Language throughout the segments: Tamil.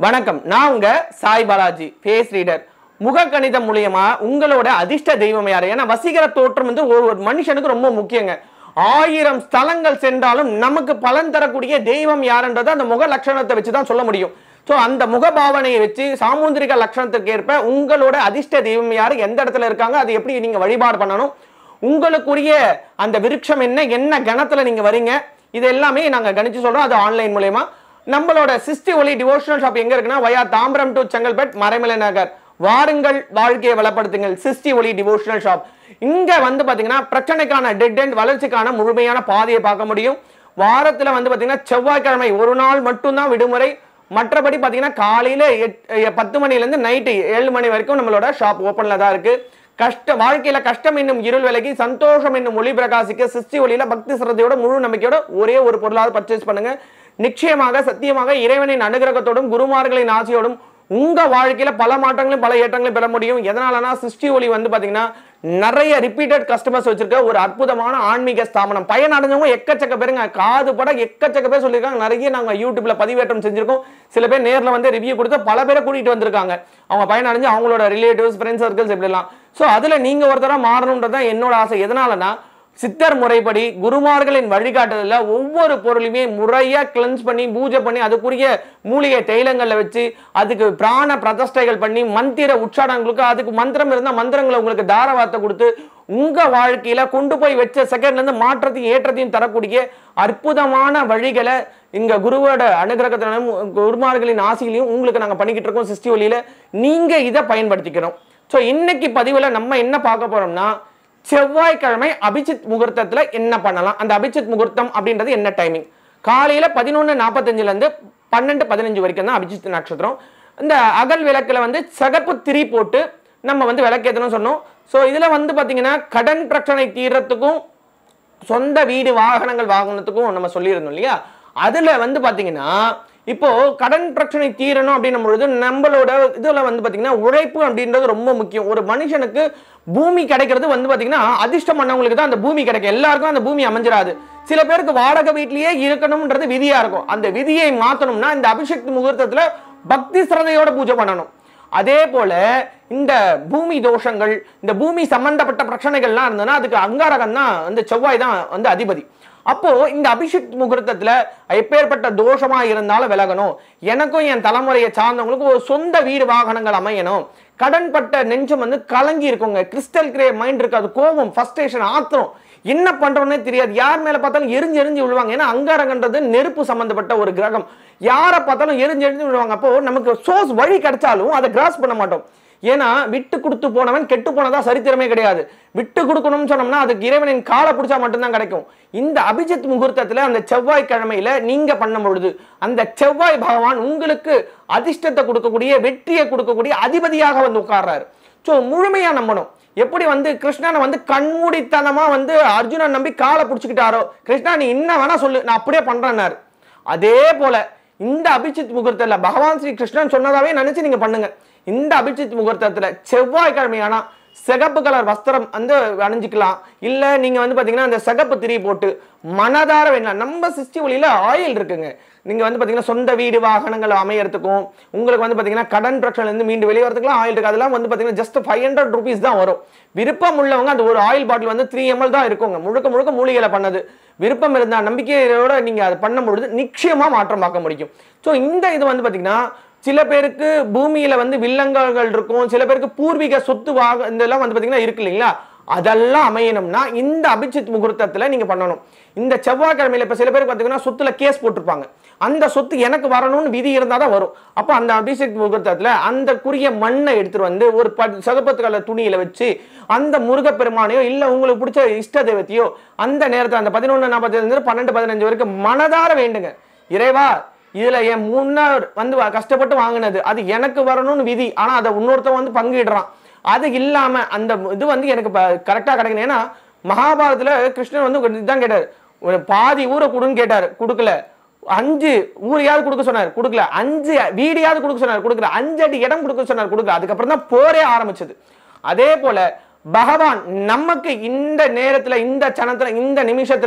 வணக்கம் நான் உங்க சாய் பாலாஜி ஃபேஸ் ரீடர் முக கணிதம் மூலியமா உங்களோட அதிர்ஷ்ட தெய்வம் யாரு ஏன்னா வசீகர தோற்றம் வந்து ஒரு ஒரு மனுஷனுக்கு ரொம்ப முக்கியங்க ஆயிரம் ஸ்தலங்கள் சென்றாலும் நமக்கு பலன் தரக்கூடிய தெய்வம் யாருன்றதை அந்த முக லட்சணத்தை வச்சு தான் சொல்ல முடியும் ஸோ அந்த முக பாவனையை வச்சு சாமுந்திரிக லட்சணத்திற்கு ஏற்ப உங்களோட அதிர்ஷ்ட தெய்வம் யாரு எந்த இடத்துல இருக்காங்க அது எப்படி நீங்க வழிபாடு பண்ணணும் உங்களுக்குரிய அந்த விருட்சம் என்ன என்ன கணத்துல நீங்க வரீங்க இது எல்லாமே நாங்க கணிச்சு சொல்றோம் அது ஆன்லைன் மூலயமா நம்மளோட சிஸ்டி ஒலி டிவோஷனல் ஷாப் எங்க இருக்குன்னா வயா தாம்பரம் டு செங்கல்பட் மறைமலை நகர் வாருங்கள் வாழ்க்கையை வளப்படுத்துங்கள் சிஸ்டி ஒலி டிவோஷனல் ஷாப் இங்க வந்து பாத்தீங்கன்னா பிரச்சனைக்கான டெட் எண்ட் வளர்ச்சிக்கான முழுமையான பாதையை பார்க்க முடியும் வாரத்துல வந்து பாத்தீங்கன்னா செவ்வாய்க்கிழமை ஒரு நாள் மட்டும்தான் விடுமுறை மற்றபடி பாத்தீங்கன்னா காலையில எட் எ- பத்து மணில இருந்து நைட்டு ஏழு மணி வரைக்கும் நம்மளோட ஷாப் ஓப்பன்ல தான் இருக்கு கஷ்ட வாழ்க்கையில கஷ்டம் என்னும் இருள் விலகி சந்தோஷம் என்னும் ஒளி பிரகாசிக்க சிஸ்டி ஒளியில பக்தி சிரத்தையோட முழு நம்பிக்கையோட ஒரே ஒரு பொருளாவது பர்ச்சேஸ் பண்ணுங்க நிச்சயமாக சத்தியமாக இறைவனின் அனுகிரகத்தோடும் குருமார்களின் ஆசையோடும் உங்க வாழ்க்கையில பல மாற்றங்களையும் பல ஏற்றங்களையும் பெற முடியும் எதனாலனா சிஸ்டி ஒளி வந்து பாத்தீங்கன்னா நிறைய ரிப்பீட்டட் கஸ்டமர்ஸ் வச்சிருக்க ஒரு அற்புதமான ஆன்மீக ஸ்தாபனம் பயன் அடைஞ்சவங்க எக்கச்சக்க பேருங்க காது பட எக்கச்சக்க பேர் சொல்லியிருக்காங்க நிறைய நாங்க யூடியூப்ல பதிவேற்றம் செஞ்சிருக்கோம் சில பேர் நேர்ல வந்து ரிவ்யூ கொடுத்து பல பேரை கூட்டிட்டு வந்திருக்காங்க அவங்க பயன் அடைஞ்சு அவங்களோட ரிலேட்டிவ்ஸ் ஃப்ரெண்ட்ஸ் சர்க்கிள்ஸ் இப்படிலாம் ஸோ அதுல நீங்க ஒருத்தரா மாறணுன்றது தான் என்னோட ஆசை எதனாலனா சித்தர் முறைப்படி குருமார்களின் வழிகாட்டுதல்ல ஒவ்வொரு பொருளையுமே முறையா கிளென்ஸ் பண்ணி பூஜை பண்ணி அதுக்குரிய மூலிகை தைலங்கள்ல வச்சு அதுக்கு பிராண பிரதிஷ்டைகள் பண்ணி மந்திர உச்சாடங்களுக்கு அதுக்கு மந்திரம் இருந்தா மந்திரங்களை உங்களுக்கு தாரவார்த்தை கொடுத்து உங்க வாழ்க்கையில கொண்டு போய் வச்ச செகண்ட்ல இருந்து மாற்றத்தையும் ஏற்றத்தையும் தரக்கூடிய அற்புதமான வழிகளை இங்க குருவோட அனுகிரகத்திலும் குருமார்களின் ஆசையிலையும் உங்களுக்கு நாங்க பண்ணிக்கிட்டு இருக்கோம் சிஸ்டி ஒலியில நீங்க இதை பயன்படுத்திக்கிறோம் ஸோ இன்னைக்கு பதிவுல நம்ம என்ன பார்க்க போறோம்னா செவ்வாய்க்கிழமை அபிஜித் முகூர்த்தத்துல என்ன பண்ணலாம் அந்த அபிஜித் முகூர்த்தம் அப்படின்றது என்ன டைமிங் காலையில பதினொன்று நாற்பத்தஞ்சுல இருந்து பன்னெண்டு பதினஞ்சு வரைக்கும் தான் அபிஜித் நட்சத்திரம் இந்த அகல் விளக்குல வந்து சிகப்பு திரி போட்டு நம்ம வந்து விளக்கேற்றணும் சொன்னோம் ஸோ இதுல வந்து பாத்தீங்கன்னா கடன் பிரச்சனை தீர்றதுக்கும் சொந்த வீடு வாகனங்கள் வாகனத்துக்கும் நம்ம சொல்லியிருந்தோம் இல்லையா அதுல வந்து பாத்தீங்கன்னா இப்போ கடன் பிரச்சனை தீரணும் அப்படின்னும் பொழுது நம்மளோட இதுல வந்து பாத்தீங்கன்னா உழைப்பு அப்படின்றது ரொம்ப முக்கியம் ஒரு மனுஷனுக்கு பூமி கிடைக்கிறது வந்து பாத்தீங்கன்னா அதிர்ஷ்டம் பண்ணவங்களுக்கு தான் அந்த பூமி கிடைக்கும் எல்லாருக்கும் அந்த பூமி அமைஞ்சிராது சில பேருக்கு வாடகை வீட்லயே இருக்கணும்ன்றது விதியா இருக்கும் அந்த விதியை மாத்தணும்னா இந்த அபிஷேக் முகூர்த்தத்துல பக்தி சிரதையோட பூஜை பண்ணணும் அதே போல இந்த பூமி தோஷங்கள் இந்த பூமி சம்பந்தப்பட்ட பிரச்சனைகள்லாம் இருந்ததுன்னா அதுக்கு அங்காரகம் தான் வந்து செவ்வாய் தான் வந்து அதிபதி அப்போ இந்த அபிஷேக் முகூர்த்தத்துல எப்பேற்பட்ட தோஷமா இருந்தாலும் விலகணும் எனக்கும் என் தலைமுறையை சார்ந்தவங்களுக்கும் ஒரு சொந்த வீடு வாகனங்கள் அமையணும் கடன்பட்ட நெஞ்சம் வந்து கலங்கி இருக்குங்க கிறிஸ்டல் கிரே மைண்ட் இருக்காது கோபம் ஃபர்ஸ்டேஷன் ஆத்திரம் என்ன பண்றோன்னே தெரியாது யார் மேல பார்த்தாலும் எரிஞ்சு எரிஞ்சு விழுவாங்க ஏன்னா அங்காரகன்றது நெருப்பு சம்பந்தப்பட்ட ஒரு கிரகம் யாரை பார்த்தாலும் எரிஞ்சு எரிஞ்சு விழுவாங்க அப்போ நமக்கு சோர்ஸ் வழி கிடைச்சாலும் அதை கிராஸ் பண்ண மாட்டோம் ஏன்னா விட்டு கொடுத்து போனவன் கெட்டு போனதா சரித்திரமே கிடையாது விட்டு கொடுக்கணும்னு சொன்னோம்னா அதுக்கு இறைவனின் காலை பிடிச்சா மட்டும்தான் கிடைக்கும் இந்த அபிஜித் முகூர்த்தத்துல அந்த செவ்வாய் கிழமையில நீங்க பண்ணும் பொழுது அந்த செவ்வாய் பகவான் உங்களுக்கு அதிர்ஷ்டத்தை கொடுக்கக்கூடிய வெற்றியை கொடுக்கக்கூடிய அதிபதியாக வந்து உட்கார்றாரு ஸோ முழுமையா நம்பணும் எப்படி வந்து கிருஷ்ணனை வந்து கண்மூடித்தனமா வந்து அர்ஜுனன் நம்பி காலை பிடிச்சிக்கிட்டாரோ கிருஷ்ணா நீ என்ன வேணா சொல்லு நான் அப்படியே பண்றேன்னாரு அதே போல இந்த அபிஜித் முகூர்த்தத்துல பகவான் ஸ்ரீ கிருஷ்ணன் சொன்னதாவே நினைச்சு நீங்க பண்ணுங்க இந்த அபிஜித் முகூர்த்தத்துல செவ்வாய்க்கிழமையானா சிகப்பு கலர் வஸ்திரம் வந்து அணிஞ்சிக்கலாம் இல்ல நீங்க வந்து பாத்தீங்கன்னா அந்த சிகப்பு திரி போட்டு மனதார வேணலாம் நம்ம சிஸ்டி ஒளியில ஆயில் இருக்குங்க நீங்க வந்து பாத்தீங்கன்னா சொந்த வீடு வாகனங்கள் அமையறதுக்கும் உங்களுக்கு வந்து பாத்தீங்கன்னா கடன் பிரச்சனை இருந்து மீண்டு வெளியே வரதுக்குலாம் ஆயில் இருக்கு அதெல்லாம் வந்து பாத்தீங்கன்னா ஜஸ்ட் ஃபைவ் ஹண்ட்ரட் ருபீஸ் தான் வரும் விருப்பம் உள்ளவங்க அந்த ஒரு ஆயில் பாட்டில் வந்து த்ரீ எம்எல் தான் இருக்குங்க முழுக்க முழுக்க மூலிகையில பண்ணது விருப்பம் இருந்தா நம்பிக்கையோட நீங்க அதை பண்ணும் பொழுது நிச்சயமா மாற்றம் பார்க்க முடியும் ஸோ இந்த இது வந்து பாத்தீங்கன்னா சில பேருக்கு பூமியில வந்து வில்லங்கங்கள் இருக்கும் சில பேருக்கு பூர்வீக சொத்து வாக இதெல்லாம் வந்து பாத்தீங்கன்னா இருக்கு இல்லைங்களா அதெல்லாம் அமையணும்னா இந்த அபிஜித் முகூர்த்தத்துல நீங்க பண்ணணும் இந்த செவ்வாய்க்கிழமையில இப்ப சில பேருக்கு பாத்தீங்கன்னா சொத்துல கேஸ் போட்டிருப்பாங்க அந்த சொத்து எனக்கு வரணும்னு விதி இருந்தா தான் வரும் அப்போ அந்த அபிஷேக் முகூர்த்தத்துல அந்த குறிய மண்ணை எடுத்துட்டு வந்து ஒரு ப சகப்பத்து கலர் துணியில வச்சு அந்த முருகப்பெருமானையோ இல்ல உங்களுக்கு பிடிச்ச இஷ்ட தெய்வத்தையோ அந்த நேரத்துல அந்த பதினொன்று நாற்பத்தி பன்னெண்டு பதினஞ்சு வரைக்கும் மனதார வேண்டுங்க இறைவா இதுல என் முன்னார் வந்து வ- கஷ்டப்பட்டு வாங்கினது அது எனக்கு வரணும்னு விதி ஆனா அதை இன்னொருத்தன் வந்து பங்கிடுறான் அது இல்லாம அந்த இது வந்து எனக்கு கரெக்டா கிடைக்கணும் ஏன்னா மகாபாரதத்துல கிருஷ்ணன் வந்து ஒரு இதுதான் கேட்டாரு ஒரு பாதி ஊரை கொடுன்னு கேட்டாரு கொடுக்கல அஞ்சு ஊரையாவது கொடுக்க சொன்னார் கொடுக்கல அஞ்சு வீடியாவது கொடுக்க சொன்னார் கொடுக்கல அஞ்சு அடி இடம் கொடுக்க சொன்னார் கொடுக்கல அதுக்கப்புறம் தான் போரே ஆரம்பிச்சது அதே போல பகவான் நமக்கு இந்த நேரத்துல இந்த சனத்துல இந்த நிமிஷத்துல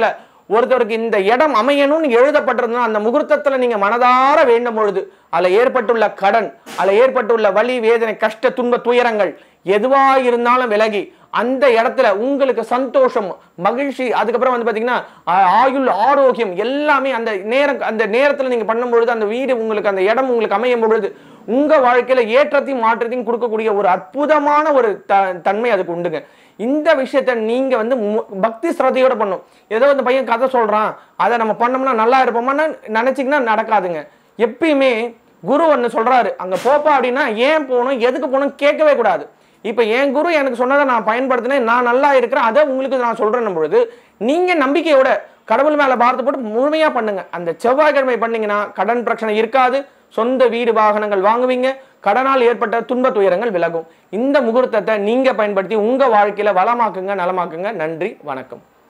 ஒருத்தருக்கு இந்த இடம் அமையணும்னு எழுதப்பட்டிருந்தா அந்த முகூர்த்தத்துல நீங்க மனதார வேண்டும் பொழுது அதுல ஏற்பட்டுள்ள கடன் அதுல ஏற்பட்டுள்ள வலி வேதனை கஷ்ட துன்ப துயரங்கள் எதுவா இருந்தாலும் விலகி அந்த இடத்துல உங்களுக்கு சந்தோஷம் மகிழ்ச்சி அதுக்கப்புறம் வந்து பாத்தீங்கன்னா ஆ- ஆயுள் ஆரோக்கியம் எல்லாமே அந்த நேரம் அந்த நேரத்துல நீங்க பண்ணும் பொழுது அந்த வீடு உங்களுக்கு அந்த இடம் உங்களுக்கு அமையும் பொழுது உங்க வாழ்க்கையில ஏற்றத்தையும் மாற்றத்தையும் கொடுக்கக்கூடிய ஒரு அற்புதமான ஒரு த- தன்மை அதுக்கு உண்டுங்க இந்த விஷயத்த நீங்க வந்து மு- பக்தி ஸ்ரத்தையோட பண்ணும் ஏதோ இந்த பையன் கதை சொல்றான் அதை நம்ம பண்ணோம்னா நல்லா இருப்போமான்னு நினைச்சீங்கன்னா நடக்காதுங்க எப்பயுமே குரு ஒன்று சொல்றாரு அங்க போப்பா அப்படின்னா ஏன் போகணும் எதுக்கு போகணும் கேட்கவே கூடாது இப்போ என் குரு எனக்கு சொன்னதை நான் பயன்படுத்தினேன் நான் நல்லா இருக்கிறேன் அதை உங்களுக்கு நான் சொல்றேன் பொழுது நீங்க நம்பிக்கையோட கடவுள் மேல பாரத்தை போட்டு முழுமையா பண்ணுங்க அந்த செவ்வாய்க்கிழமை பண்ணீங்கன்னா கடன் பிரச்சனை இருக்காது சொந்த வீடு வாகனங்கள் வாங்குவீங்க கடனால் ஏற்பட்ட துன்ப துயரங்கள் விலகும் இந்த முகூர்த்தத்தை நீங்க பயன்படுத்தி உங்க வாழ்க்கையில வளமாக்குங்க நலமாக்குங்க நன்றி வணக்கம்